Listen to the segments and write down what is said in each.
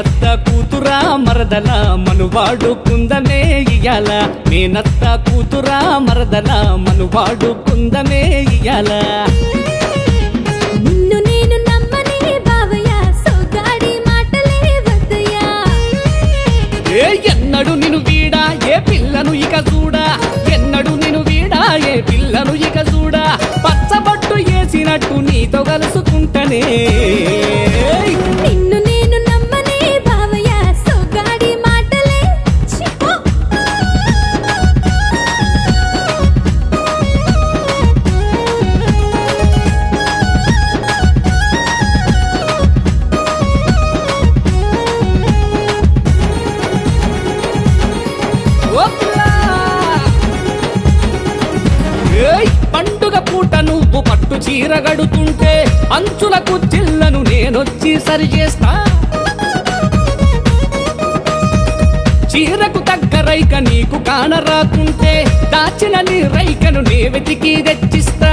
మేనత్త కూతురా మరదల మనువాడు కుందమే ఇయ్యాల మేనత్త కూతురా మరదల మనువాడు కుందమే ఇయ్యాల నిన్ను నేను నమ్మని బావయ్య సోగాడి మాటలే వద్దయ్యా ఏ ఎన్నడు నిన్ను వీడా ఏ పిల్లను ఇక చూడా ఎన్నడు నిన్ను వీడా ఏ పిల్లను ఇక చూడా పచ్చబట్టు వేసినట్టు నీతో కలుసుకుంటనే నిన్ను నేను నమ్మని బావయ్య సోగాడి మాటలే ఛీ, పో. ఓ పిల్లా! ఏయ్ పండుగ పూట నువ్వు పట్టు చీర గడుతుంటే అంచులకు చిల్లను నేనొచ్చి సరి చేస్తా చీరకు తగ్గ రైక నీకు కానరాకుంటే దాచిన నీ రైకను నే వెతికి తెచ్చిస్తా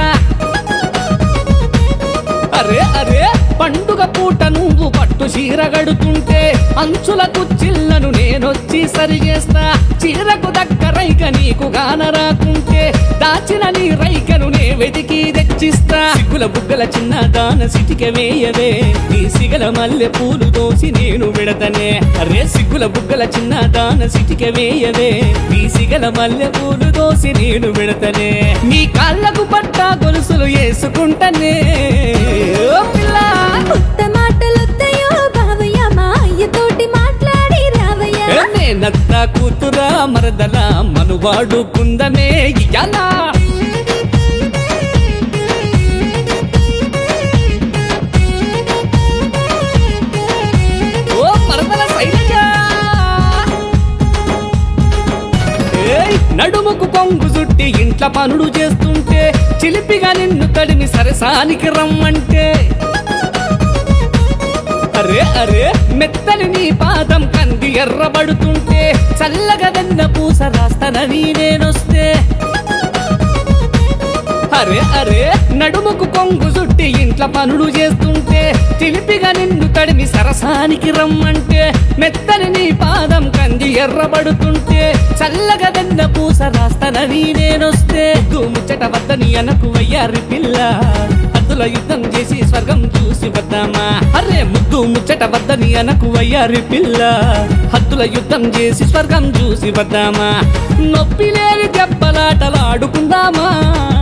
అరే అరే పండుగ పూట నువ్వు పట్టు చీర గడుతుంటే అంచులకు చిల్లను నేనొచ్చి సరి చేస్తా చీరకు దక్క రైక నీకు గాన రాకుంటే దాచిన నీ రైకను నే వెతికి తెచ్చిస్తా సిగ్గుల బుగ్గల చిన్న దాన సిటిక వేయవే నీ సిగల మల్లె పూలు దోసి నేను విడతనే అరే సిగ్గుల బుగ్గల చిన్న దాన సిటిక వేయవే నీ సిగల మల్లె పూలు దోసి నేను విడతనే నీ కాళ్ళకు పట్ట గొలుసులు వేసుకుంటనే ఓ పిల్లా కొత్త మాటలొద్దయో బావయ్య మా అయ్యతోటి మాట్లాడి రావయ్య నేనత్త కూతురా మరదల మనువాడు కుందమే ఇయ్యాలా ఓ మరదల శైలజ ఏయ్, నడుముకు కొంగు చుట్టి ఇంట్ల పనులు చేస్తుంటే చిలిపిగా నిన్ను తడిని సరసానికి రమ్మంటే అరే అరే మెత్తని నీ పాదం కంది ఎర్రబడుతుంటే చల్లగా వెన్న పూస రాస్తానని నేనొస్తే అరే అరే నడుముకు కొంగు చుట్టి ఇంట్ల పనులు చేస్తుంటే చిలిపిగా నిన్ను తడిమి సరసానికి రమ్మంటే మెత్తని నీ పాదం కంది ఎర్రబడుతుంటే చల్లగా వెన్న పూస రాస్తానని నేనొస్తే ముద్దు ముచ్చట వద్దని అనకు వయ్యారి పిల్ల అద్దుల యుద్ధం చేసి స్వర్గం చూసి వద్దామా అరే ముద్దు ముచ్చట వద్దని అనకు వయ్యారి పిల్ల హద్దుల యుద్ధం చేసి స్వర్గం చూసి వద్దామా నొప్పి లేని దెబ్బలాటలాడుకుందామా